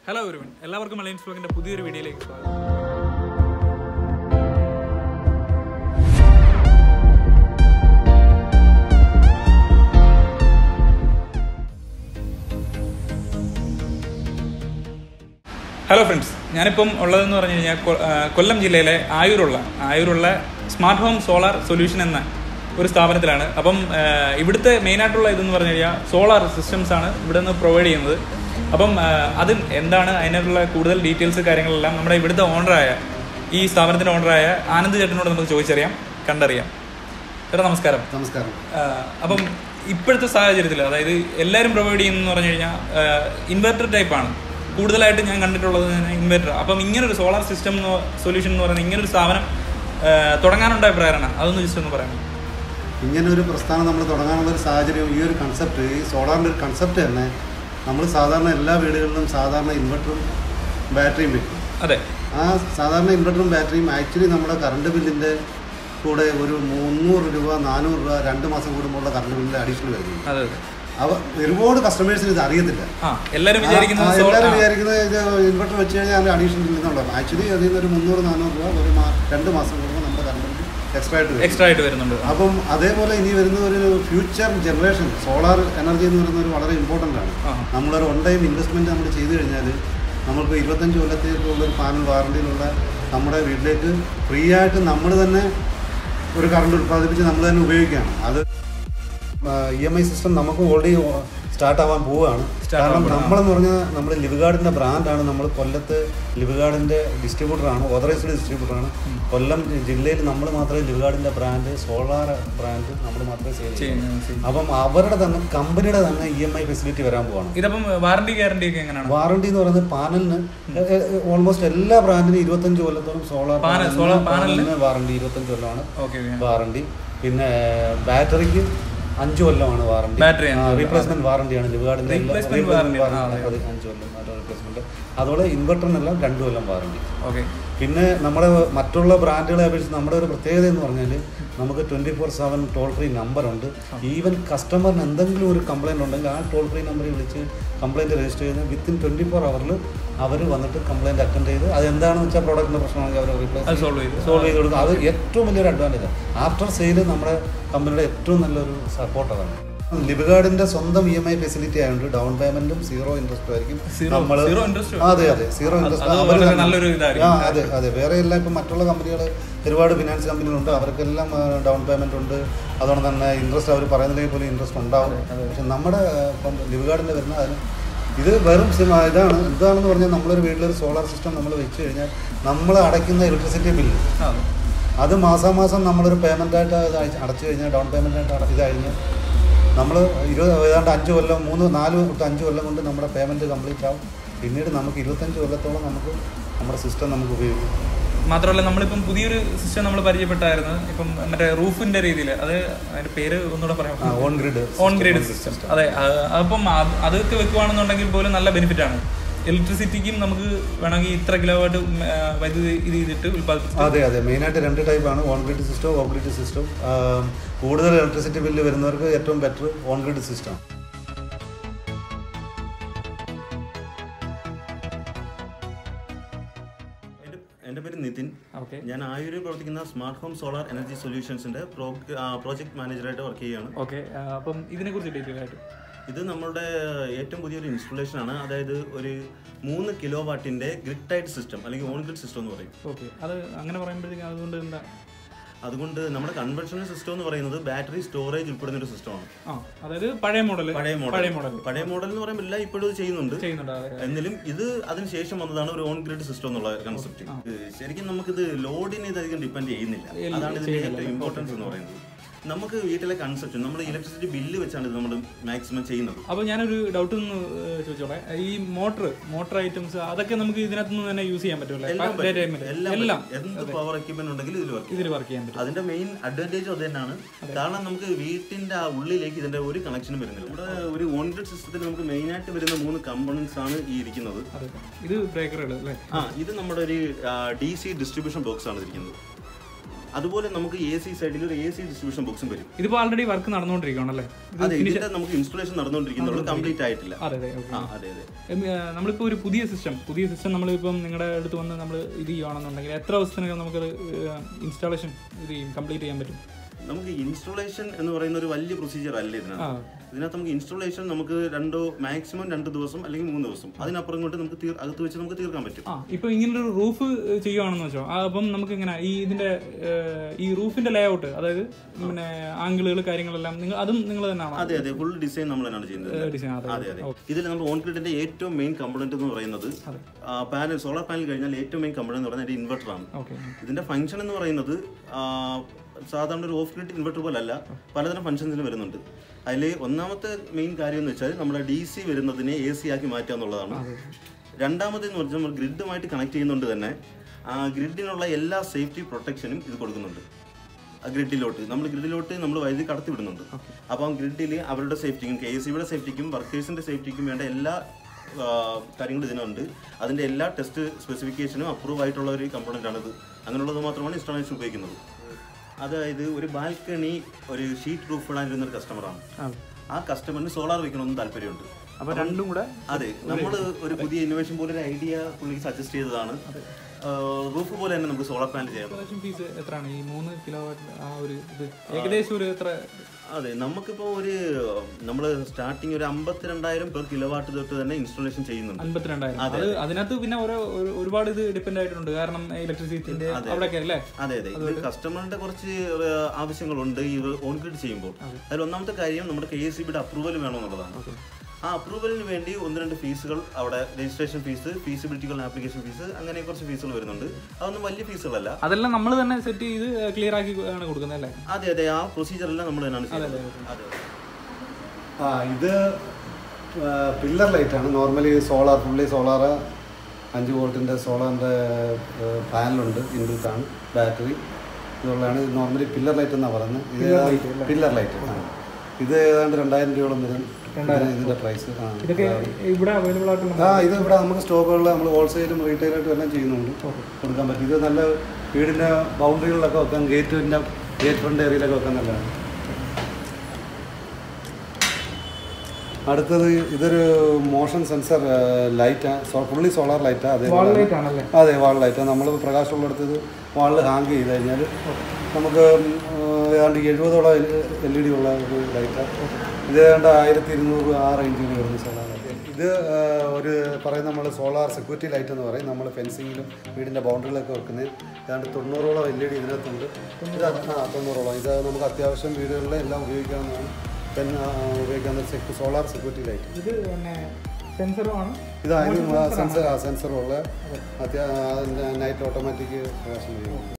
Hello ഒരുവൻ എല്ലാവർക്കും alliance ബ്ലോഗിന്റെ പുതിയൊരു വീഡിയോയിലേക്ക് സ്വാഗതം ഹലോ ഫ്രണ്ട്സ് ഞാനിപ്പം ഉള്ളതെന്ന് പറഞ്ഞു കഴിഞ്ഞാൽ കൊ- ആ, കൊല്ലം ജില്ലയിലെ ആയൂരുള്ള ആയൂരുള്ള സ്മാർട്ട് ഹോം സോളാർ സൊല്യൂഷൻ എന്ന ഒരു സ്ഥാപനത്തിലാണ് അപ്പം ആ, ഇവിടുത്തെ മെയിനായിട്ടുള്ള ഇതെന്ന് പറഞ്ഞു കഴിഞ്ഞാൽ സോളാർ സിസ്റ്റംസ് ആണ് ഇവിടെ നിന്ന് പ്രൊവൈഡ് ചെയ്യുന്നത് അപ്പം ആ, അത് എന്താണ് അതിനുള്ള കൂടുതൽ ഡീറ്റെയിൽസ് കാര്യങ്ങളെല്ലാം നമ്മുടെ ഇവിടുത്തെ ഓണറായ ഈ സ്ഥാപനത്തിൻ്റെ ഓണറായ ആനന്ദ് ചേട്ടനോട് നമുക്ക് ചോദിച്ചറിയാം കണ്ടറിയാം ചേട്ടാ നമസ്കാരം നമസ്കാരം ആ, അപ്പം ഇപ്പോഴത്തെ സാഹചര്യത്തിൽ അതായത് എല്ലാവരും പ്രൊവൈഡ് ചെയ്യുന്നതെന്ന് പറഞ്ഞു കഴിഞ്ഞാൽ ഇൻവെർട്ടർ ടൈപ്പാണ് കൂടുതലായിട്ട് ഞാൻ കണ്ടിട്ടുള്ളത് ഇൻവെർട്ടർ അപ്പം ഇങ്ങനൊരു സോളാർ സിസ്റ്റം സൊല്യൂഷൻ എന്ന് പറയുന്ന ഇങ്ങനൊരു സ്ഥാപനം ആ, തുടങ്ങാനുണ്ടായ പ്രേരണ അതൊന്ന് ജസ്റ്റ് ഒന്ന് പറയാം ഇങ്ങനെ ഒരു പ്രസ്ഥാനം നമ്മൾ തുടങ്ങാനുള്ള ഒരു സാഹചര്യം ഈ ഒരു കൺസെപ്റ്റ് ഈ സോളാറിൻ്റെ ഒരു കൺസെപ്റ്റ് തന്നെ നമ്മൾ സാധാരണ എല്ലാ വീടുകളിലും സാധാരണ ഇൻവെർട്ടറും ബാറ്ററിയും വെക്കും അതെ ആ സാധാരണ ഇൻവെർട്ടറും ബാറ്ററിയും ആക്ച്വലി നമ്മുടെ കറണ്ട് ബില്ലിൻ്റെ കൂടെ ഒരു മുന്നൂറ് രൂപ നാനൂറ് രൂപ രണ്ട് മാസം കൂടുമ്പോഴുള്ള കറണ്ട് ബില്ലിൻ്റെ അഡീഷണൽ വരുന്നു അതെ അതെ അവ ഒരുപാട് കസ്റ്റമേഴ്സിന് ഇത് അറിയത്തില്ല ആ എല്ലാവരും ആ, വിചാരിക്കുന്നത് ആ, സോ- എല്ലാവരും ആ, വിചാരിക്കുന്നത് ഇത് ഇൻവെർട്ടർ വെച്ച് കഴിഞ്ഞാൽ അതിൻ്റെ അഡീഷണൽ ഇല്ലെന്നുള്ളത് ആക്ച്വലി അതിൽ നിന്ന് ഒരു മുന്നൂറ് നാനൂറ് രൂപ ഒരു മാ- രണ്ട് മാസം കൂടുമ്പോൾ നമ്മുടെ കറണ്ട് ബില്ല് എക്സ്ട്രാ ആയിട്ട് വരും എക്സ്ട്രാ ആയിട്ട് വരുന്നുണ്ട് അപ്പം അതേപോലെ ഇനി വരുന്ന ഒരു ഫ്യൂച്ചർ ജനറേഷൻ സോളാർ എനർജി എന്ന് പറയുന്നത് ഒരു വളരെ ഇമ്പോർട്ടൻ്റ് ആണ് ആ. നമ്മളൊരു വൺ ടൈം ഇൻവെസ്റ്റ്മെൻറ്റ് നമ്മൾ ചെയ്തു കഴിഞ്ഞാൽ നമുക്ക് ഇരുപത്തഞ്ച് കൊല്ലത്തേക്കുള്ള ഒരു പാനൽ വാറണ്ടിയിലുള്ള നമ്മുടെ വീട്ടിലേക്ക് ഫ്രീ ആയിട്ട് നമ്മൾ തന്നെ ഒരു കറണ്ട് ഉത്പാദിപ്പിച്ച് നമ്മൾ തന്നെ ഉപയോഗിക്കുകയാണ് അത് ഇ എം ഐ സിസ്റ്റം നമുക്ക് ഓൾറെഡി സ്റ്റാർട്ട് ആവാൻ പോവുകയാണ് Start കാരണം ആവാൻ പോവാ. നമ്മളെന്ന് പറഞ്ഞാൽ നമ്മൾ ലിവ്ഗാർഡിൻ്റെ ബ്രാൻഡാണ് നമ്മൾ കൊല്ലത്ത് ലിവ്ഗാർഡിൻ്റെ ഡിസ്ട്രിബ്യൂട്ടറാണ് ഓതറൈസ്ഡ് ഡിസ്ട്രിബ്യൂട്ടറാണ് കൊല്ലം ജില്ലയിൽ നമ്മൾ മാത്രമേ ലിവ്ഗാർഡിൻ്റെ ബ്രാൻഡ് സോളാർ ബ്രാൻഡ് നമ്മൾ മാത്രമേ സെയിൽ ചെയ്യുന്നു ചെയ്യുന്നത് ചെയ്യും. അപ്പം അവരുടെ തന്നെ കമ്പനിയുടെ തന്നെ ഇ എം ഐ ഫെസിലിറ്റി വരാൻ പോവാണ് ഇതപ്പം വാറണ്ടി ഗ്യാരണ്ടി ഒക്കെ എങ്ങനെയാണ് വാറണ്ടി എന്ന് പറയുന്നത് പാനലിന് ഓൾമോസ്റ്റ് എല്ലാ ബ്രാൻഡിനും ഇരുപത്തഞ്ച് കൊല്ലത്തോളം സോളാർ പാനൽ- solar പാനലിന് വാറണ്ടി ഇരുപത്തഞ്ച് കൊല്ലമാണ് ഓക്കെ വാറണ്ടി പിന്നെ ബാറ്ററിക്ക് അഞ്ച് കൊല്ലമാണ് വാറണ്ടി Battery അഞ്ച് കൊല്ലം. റീപ്ലേസ്മെന്റ് വാറണ്ടിയാണ് ലിവ്ഗാർഡിന്റെ Replacement warranty ആണ്. ആ, അതെ. അഞ്ച് കൊല്ലം റീപ്ലേസ്മെന്റ് അതുപോലെ ഇൻവെർട്ടറിനെല്ലാം രണ്ട് കൊല്ലം വാറണ്ടി ഓക്കെ പിന്നെ നമ്മുടെ മറ്റുള്ള ബ്രാൻഡുകളെ അപേക്ഷിച്ച് നമ്മുടെ ഒരു പ്രത്യേകത എന്ന് പറഞ്ഞാൽ നമുക്ക് twenty four seven toll free number ഉണ്ട് ഈവൻ കസ്റ്റമറിന് എന്തെങ്കിലും ഒരു കംപ്ലൈൻറ്റ് ഉണ്ടെങ്കിൽ ആ ടോൾ ഫ്രീ നമ്പറിൽ വിളിച്ച് കംപ്ലൈൻറ്റ് രജിസ്റ്റർ ചെയ്ത് വിത്തിൻ ട്വൻറ്റി ഫോർ അവറിൽ അവർ വന്നിട്ട് കംപ്ലൈൻറ്റ് അറ്റൻഡ് ചെയ്ത് അത് എന്താണെന്ന് വെച്ചാൽ പ്രോഡക്റ്റിൻ്റെ പ്രശ്നമാണെങ്കിൽ അവർ അത് റീപ്ലേസ് സോൾവ് ചെയ്തു സോൾവ് ചെയ്ത് കൊടുക്കും അത് ഏറ്റവും വലിയൊരു അഡ്വാൻറ്റേജ് ആഫ്റ്റർ സെയിൽ നമ്മുടെ കമ്പനിയുടെ ഏറ്റവും നല്ലൊരു സപ്പോർട്ട് അതാണ് ലിബിഗാർഡിന്റെ സ്വന്തം ഇ എം ഐ ഫെസിലിറ്റി ആയതുകൊണ്ട് ഡൗൺ പേയ്മെന്റും സീറോ ഇൻട്രസ്റ്റ് ആയിരിക്കും Zero- നമ്മള് zero interest? അതെ അതെ സീറോ അത് ഇൻട്രസ്റ്റ് അത് വളരെ നല്ലൊരു ഇതായിരിക്കും. അതെ അതെ വേറെ എല്ലാം ഇപ്പം മറ്റുള്ള കമ്പനികൾ ഒരുപാട് ഫിനാൻസ് കമ്പനികളുണ്ട് അവർക്കെല്ലാം ഡൗൺ പേയ്മെന്റ് ഉണ്ട് അതുകൊണ്ട് തന്നെ ഇൻട്രസ്റ്റ് അവർ പറയുന്നില്ലെങ്കിൽ പോലും ഇൻട്രസ്റ്റ് ഉണ്ടാവും പക്ഷെ നമ്മുടെ ആ, ഇപ്പം ലിബിഗാർഡിന്റെ വരുന്ന അതിന് ഇത് വെറും സിം- ഇതാണ് ഇതാണെന്ന് പറഞ്ഞാൽ നമ്മളൊരു വീട്ടിലൊരു സോളാർ സിസ്റ്റം നമ്മൾ വെച്ച് കഴിഞ്ഞാൽ നമ്മൾ അടയ്ക്കുന്ന ഇലക്ട്രിസിറ്റി ബില്ല് ആ അത് മാസാമാസം നമ്മളൊരു പേയ്മെൻ്റ് ആയിട്ട് അത് അയച്ച് അടച്ചു കഴിഞ്ഞാൽ ഡൗൺ പേയ്മെൻ്റ് ആയിട്ട് അടച്ചു കഴിഞ്ഞ് നമ്മൾ ഇരുപത് ഏതാണ്ട് അഞ്ച് കൊല്ലം മൂന്ന് നാല് തൊട്ട് അഞ്ച് കൊല്ലം കൊണ്ട് നമ്മുടെ പേയ്മെൻറ്റ് കംപ്ലീറ്റ് ആവും പിന്നീട് നമുക്ക് ഇരുപത്തഞ്ച് കൊല്ലത്തോളം നമുക്ക് നമ്മുടെ സിസ്റ്റം നമുക്ക് ഉപയോഗിക്കാം മാത്രമല്ല നമ്മളിപ്പം പുതിയൊരു സിസ്റ്റം നമ്മൾ പരിചയപ്പെട്ടായിരുന്നു ഇപ്പം മറ്റേ റൂഫിന്റെ രീതിയിൽ അത് അതിന്റെ പേര് ഒന്നുകൂടെ പറയാം on grid on grid system അതെ അത് അപ്പം അത് അതൊക്കെ വെക്കുവാണെന്നുണ്ടെങ്കിൽ പോലും നല്ല ബെനിഫിറ്റ് ആണ് ഇലക്ട്രിസിറ്റിക്കും നമുക്ക് വേണമെങ്കിൽ ഇത്ര കിലോ വാട്ട് വൈദ്യുതി ഇത് ചെയ്തിട്ട് ഉത്പാദിപ്പിച്ചു അതെ അതെ മെയിനായിട്ട് രണ്ട് ടൈപ്പാണ് on grid system off grid system കൂടുതൽ ഇലക്ട്രിസിറ്റി ബില്ല് വരുന്നവർക്ക് ഏറ്റവും ബെറ്റർ ഓൺ ഗ്രിഡ് സിസ്റ്റം എൻ്റെ എൻ്റെ പേര് നിതിൻ ഓക്കെ ഞാൻ ആയൂരിൽ പ്രവർത്തിക്കുന്ന സ്മാർട്ട് ഹോം സോളാർ എനർജി സൊല്യൂഷൻസിന്റെ പ്രോജക്ട് മാനേജറായിട്ട് വർക്ക് ചെയ്യുകയാണ് ഓക്കെ അപ്പം ഇതിനെ കുറിച്ച് ഡീറ്റെയിൽ ആയിട്ട് ഇത് നമ്മളുടെ ഏറ്റവും പുതിയൊരു ഇൻസ്റ്റലേഷൻ ആണ് അതായത് ഒരു മൂന്ന് കിലോ വാട്ടിന്റെ ഗ്രിഡ് ടൈറ്റ് സിസ്റ്റം അല്ലെങ്കിൽ ഓൺ ഗ്രിഡ് സിസ്റ്റം എന്ന് പറയും ഓക്കെ അത് അങ്ങനെ പറയുമ്പോഴത്തേക്കും അതുകൊണ്ട് എന്താ അതുകൊണ്ട് നമ്മുടെ കൺവെൻഷണൽ സിസ്റ്റം എന്ന് പറയുന്നത് ബാറ്ററി സ്റ്റോറേജ് ഉൾപ്പെടുന്ന ഒരു സിസ്റ്റമാണ് ആ അതായത് പഴയ മോഡൽ പഴയ മോഡൽ പഴയ മോഡൽ പഴയ മോഡൽ എന്ന് പറയുമ്പോൾ എല്ലാം ഇപ്പോഴും ഇത് ചെയ്യുന്നുണ്ട് ചെയ്യുന്നുണ്ട് അതെ എന്നാലും ഇത് അതിനുശേഷം വന്നതാണ് ഒരു ഓൺ ഗ്രിഡ് സിസ്റ്റം എന്നുള്ള കൺസെപ്റ്റ് ശരിക്കും നമുക്കിത് ലോഡിനെ ഇതധികം ഡിപ്പെൻഡ് ചെയ്യുന്നില്ല അതാണ് ഇതിന്റെ ഏറ്റവും ഇമ്പോർട്ടൻസ് എന്ന് പറയുന്നത് നമുക്ക് വീട്ടിലെ കൺസെപ്റ്റ് നമ്മൾ ഇലക്ട്രിസിറ്റി ബില്ല് വെച്ചാണ് ഇത് നമ്മൾ മാക്സിമം ചെയ്യുന്നത് അപ്പോൾ ഞാനൊരു ഡൗട്ട് ഒന്ന് ഏഹ്, ചോദിച്ചോളെ ഈ മോട്ടർ മോട്ടർ ഐറ്റംസ് അതൊക്കെ നമുക്ക് ഇതിനകത്ത് നിന്ന് തന്നെ യൂസ് ചെയ്യാൻ പറ്റുമല്ലേ എല്ലാം ഡേ പറ്റും. ടൈമിൽ എല്ലാം എല്ലാം പറ്റും. എന്ത് പവർ എക്യുപ്മെന്റ് ഉണ്ടെങ്കിലും ഇതിൽ വർക്ക് ഇതിൽ വർക്ക് ചെയ്യാൻ പറ്റും അതിന്റെ മെയിൻ അഡ്വാൻറ്റേജ് അത് തന്നെയാണ് കാരണം നമുക്ക് വീട്ടിന്റെ ആ ഉള്ളിലേക്ക് ഇതിന്റെ ഒരു കണക്ഷനും വരുന്നില്ല നമ്മുടെ ഒരു ഓൺ ഗ്രിഡ് സിസ്റ്റത്തിൽ നമുക്ക് മെയിൻ ആയിട്ട് വരുന്ന മൂന്ന് കമ്പോണൻസ് ആണ് ഈ ഇരിക്കുന്നത് അതെ ഇത് ബ്രേക്കറുകൾ അല്ലേ ആ ഇത് നമ്മുടെ ഒരു ഡി സി ഡിസ്ട്രിബ്യൂഷൻ ബോക്സ് ആണ് ഇരിക്കുന്നത് അതുപോലെ നമുക്ക് എ സി സൈഡിൽ ഒരു എ സി ഡിസ്ട്രിബ്യൂഷൻ ബോക്സും വരും ഇതിപ്പോ ആൾറെഡി വർക്ക് നടന്നുകൊണ്ടിരിക്കുകയാണല്ലേ ഇത് അതെ ഇതിന്റെ നമുക്ക് ഇൻസ്റ്റലേഷൻ നടന്നുകൊണ്ടിരിക്കുന്നുള്ളൂ കംപ്ലീറ്റ് ആയിട്ടില്ല അതെ അതെ ഓക്കെ ആ അതെ അതെ നമ്മളിപ്പോൾ ഒരു പുതിയ സിസ്റ്റം പുതിയ സിസ്റ്റം നമ്മളിപ്പം നിങ്ങളുടെ അടുത്ത് വന്ന് നമ്മൾ ഇത് ചെയ്യുകയാണെന്നുണ്ടെങ്കിൽ എത്ര ദിവസത്തിനകം നമുക്കത് ഇൻസ്റ്റാളേഷൻ ഇത് ചെയ്യും കംപ്ലീറ്റ് ചെയ്യാൻ പറ്റും നമുക്ക് ഇൻസ്റ്റലേഷൻ എന്ന് പറയുന്ന ഒരു വലിയ പ്രൊസീജിയർ അല്ല ആ ഇതിനകത്ത് ഇതിനകത്ത് നമുക്ക് ഇൻസ്റ്റലേഷൻ നമുക്ക് രണ്ടോ മാക്സിമം രണ്ട് ദിവസം അല്ലെങ്കിൽ മൂന്ന് ദിവസം അതിനപ്പുറം കൊണ്ട് നമുക്ക് തീർ- അകത്ത് വെച്ച് നമുക്ക് തീർക്കാൻ പറ്റും ആ ഇപ്പൊ ഇങ്ങനൊരു റൂഫ് ചെയ്യുവാണെന്ന് വെച്ചോ ആ, അപ്പം നമുക്ക് ഇങ്ങനെ ഈ ഇതിന്റെ ഏഹ്, ഈ റൂഫിന്റെ ലേ ഔട്ട് അതായത് പിന്നെ ആംഗിളുകൾ കാര്യങ്ങളെല്ലാം നിങ്ങൾ അതും നിങ്ങൾ തന്നെയാണോ അതെ അതെ ഫുൾ ഡിസൈൻ നമ്മൾ തന്നെയാണ് ചെയ്യുന്നത് ഡിസൈൻ അതെ അതെ അതെ ഇതിൽ നമ്മൾ ഓൺ ഗ്രിഡിന്റെ ഏറ്റവും മെയിൻ കമ്പോണന്റ് എന്ന് പറയുന്നത് പാനൽ സോളാർ പാനൽ കഴിഞ്ഞാൽ ഏറ്റവും മെയിൻ കമ്പോണന്റ് എന്ന് പറയുന്നത് ഇൻവെർട്ടർ ആണ് ഓക്കെ ഇതിന്റെ ഫംഗ്ഷൻ എന്ന് പറയുന്നത് ആ, സാധാരണ ഒരു ഓഫ് ഗ്രിഡ് ഇൻവെർട്ടർ പോലല്ല പലതരം ഫംഗ്ഷൻസിന് വരുന്നുണ്ട് അതിൽ ഒന്നാമത്തെ മെയിൻ കാര്യം എന്ന് വെച്ചാൽ നമ്മുടെ ഡി സി വരുന്നതിനെ എ സി ആക്കി മാറ്റുക എന്നുള്ളതാണ് രണ്ടാമതെന്ന് പറഞ്ഞാൽ നമ്മൾ ഗ്രിഡുമായിട്ട് കണക്ട് ചെയ്യുന്നതുകൊണ്ട് തന്നെ ആ ഗ്രിഡിനുള്ള എല്ലാ സേഫ്റ്റി പ്രൊട്ടക്ഷനും ഇത് കൊടുക്കുന്നുണ്ട് ആ ഗ്രിഡിലോട്ട് നമ്മൾ ഗ്രിഡിലോട്ട് നമ്മൾ വൈദ്യുതി കടത്തി വിടുന്നുണ്ട് അപ്പം ഗ്രിഡിൽ അവരുടെ സേഫ്റ്റിക്കും കെ എസ് സിയുടെ സേഫ്റ്റിക്കും വർക്കേഴ്സിന്റെ സേഫ്റ്റിക്കും വേണ്ട എല്ലാ ആ, കാര്യങ്ങളും ഇതിനുണ്ട് അതിന്റെ എല്ലാ ടെസ്റ്റ് സ്പെസിഫിക്കേഷനും അപ്രൂവ് ആയിട്ടുള്ള ഒരു കമ്പോണന്റ് ആണിത് അങ്ങനെയുള്ളത് മാത്രമാണ് ഇൻസ്റ്റാളേഷൻ ഉപയോഗിക്കുന്നത് അതായത് ഒരു ബാൽക്കണി ഒരു ഷീറ്റ് റൂഫ് ഇടാനിരുന്ന ഒരു കസ്റ്റമറാണ് ആ കസ്റ്റമറിന് സോളാർ വെക്കണമെന്ന് താല്പര്യമുണ്ട് അപ്പൊ രണ്ടും കൂടെ അതെ നമ്മൾ ഒരു പുതിയ ഇന്നോവേഷൻ പോലെ ഒരു ഐഡിയ പുള്ളിക്ക് സജസ്റ്റ് ചെയ്തതാണ് റൂഫ് പോലെ തന്നെ നമുക്ക് സോളാർ പാനൽ ചെയ്യാം ഇൻസ്റ്റാളേഷൻ ഫീസ് എത്രയാണ് ഈ മൂന്ന് കിലോ ആ ഒരു ഇത് ഏകദേശം ഒരു എത്ര അതെ നമുക്കിപ്പോൾ ഒരു നമ്മൾ സ്റ്റാർട്ടിങ് ഒരു അമ്പത്തിരണ്ടായിരം പെർ കിലോ വാട്ട് തൊട്ട് തന്നെ ഇൻസ്റ്റാളേഷൻ ചെയ്യുന്നുണ്ട് അൻപത്തിരണ്ടായിരം അത് അതിനകത്ത് പിന്നെ ഓരോ ഒരു- ഒരുപാട് ഇത് ഡിപ്പെൻഡ് ആയിട്ടുണ്ട് കാരണം ഇലക്ട്രിസിറ്റിന്റെ അവിടെയൊക്കെ അല്ലേ അതെ അതെ ഇത് കസ്റ്റമറിന്റെ കുറച്ച് ഏഹ്, ആവശ്യങ്ങളുണ്ട് ഇത് ഓൺ ഗ്രിഡ് ചെയ്യുമ്പോൾ അതിൽ ഒന്നാമത്തെ കാര്യം നമ്മുടെ കെ എസ് സി ബിയുടെ അപ്രൂവൽ വേണമെന്നുള്ളതാണ് ആ അപ്രൂവലിന് വേണ്ടി ഒന്ന് രണ്ട് ഫീസുകൾ അവിടെ രജിസ്ട്രേഷൻ ഫീസ് ഫീസിബിലിറ്റികൾ ആപ്ലിക്കേഷൻ ഫീസ് അങ്ങനെ കുറച്ച് ഫീസുകൾ വരുന്നുണ്ട് അതൊന്നും വലിയ ഫീസുകളല്ല അതെല്ലാം നമ്മൾ തന്നെ സെറ്റ് ചെയ്ത് ക്ലിയർ ആക്കി ആണ് കൊടുക്കുന്നത് അല്ലേ അതെ അതെ ആ പ്രൊസീജിയർ എല്ലാം നമ്മൾ തന്നെയാണ് ചെയ്യുന്നത് അതെ ആ ഇത് പില്ലർ ലൈറ്റാണ് നോർമലി സോളാർ ഫുള്ളി സോളാർ അഞ്ച് വോൾട്ടിൻ്റെ സോളാറിൻ്റെ പാനലുണ്ട് ഇൻബിൽട്ടാണ് ബാറ്ററി ഇതുള്ളതാണ് ഇത് നോർമലി പില്ലർ ലൈറ്റ് എന്നാണ് പറയുന്നത് ഇത് പില്ലർ ലൈറ്റ് ആ ഇത് ഏതാണ്ട് രണ്ടായിരം രൂപയോളം വരും ഇതിന് ഇതിൻ്റെ പ്രൈസ് ആ ഇതൊക്കെ ഇവിടെ അവൈലബിൾ ആയിട്ടുള്ള ആ ഇത് ഇവിടെ നമുക്ക് സ്റ്റോക്കുകളിൽ നമ്മൾ ഹോൾസെയിലും റീറ്റെയിലായിട്ടും എല്ലാം ചെയ്യുന്നുണ്ട് കൊടുക്കാൻ പറ്റും ഇത് നല്ല വീടിൻ്റെ ബൗണ്ടറികളിലൊക്കെ വെക്കാം ഗേറ്റിൻ്റെ ഗേറ്റ് ഫ്രണ്ട് ഏരിയയിലൊക്കെ വെക്കാൻ നല്ലതാണ് അടുത്തത് ഇതൊരു മോഷൻ സെൻസർ ലൈറ്റാണ് ഫുള്ളി സോളാർ ലൈറ്റാണ് അതേ ലൈറ്റ് ആണല്ലേ അതെ വാൾ ലൈറ്റ് നമ്മൾ പ്രകാശമുള്ളിടത്ത് ഇത് വാളിൽ ഹാങ് ചെയ്ത് കഴിഞ്ഞാൽ നമുക്ക് ഉം, ഏതാണ്ട് എഴുപതോളം എൽ ഇ ഡി ഉള്ള ഒരു ലൈറ്റാണ് ഇത് ഏതാണ്ട് ആയിരത്തി ഇരുന്നൂറ് ആ റേഞ്ചിൽ വരുന്ന സോളാർ ലൈറ്റ് ഇത് ആ, ഒരു പറയുന്ന നമ്മൾ സോളാർ സെക്യൂരിറ്റി ലൈറ്റ് എന്ന് പറയും നമ്മൾ ഫെൻസിങ്ങിലും വീടിൻ്റെ ബൗണ്ടറിയിലൊക്കെ വെക്കുന്നത് ഏതാണ്ട് തൊണ്ണൂറോളം എൽ ഇ ഡി ഇതിനകത്തുണ്ട് ഇത് ആ തൊണ്ണൂറോളം ഇത് നമുക്ക് അത്യാവശ്യം വീടുകളിൽ എല്ലാം ഉപയോഗിക്കാവുന്നതാണ് പെൻ ഉപയോഗിക്കാവുന്ന സോളാർ സെക്യൂരിറ്റി ലൈറ്റ് ഇത് പിന്നെ സെൻസറുമാണ് ഇത് അതിന് സെൻസർ ആ സെൻസറുള്ള അത്യാ നൈറ്റ് ഓട്ടോമാറ്റിക് പ്രകാശം ചെയ്യുന്നു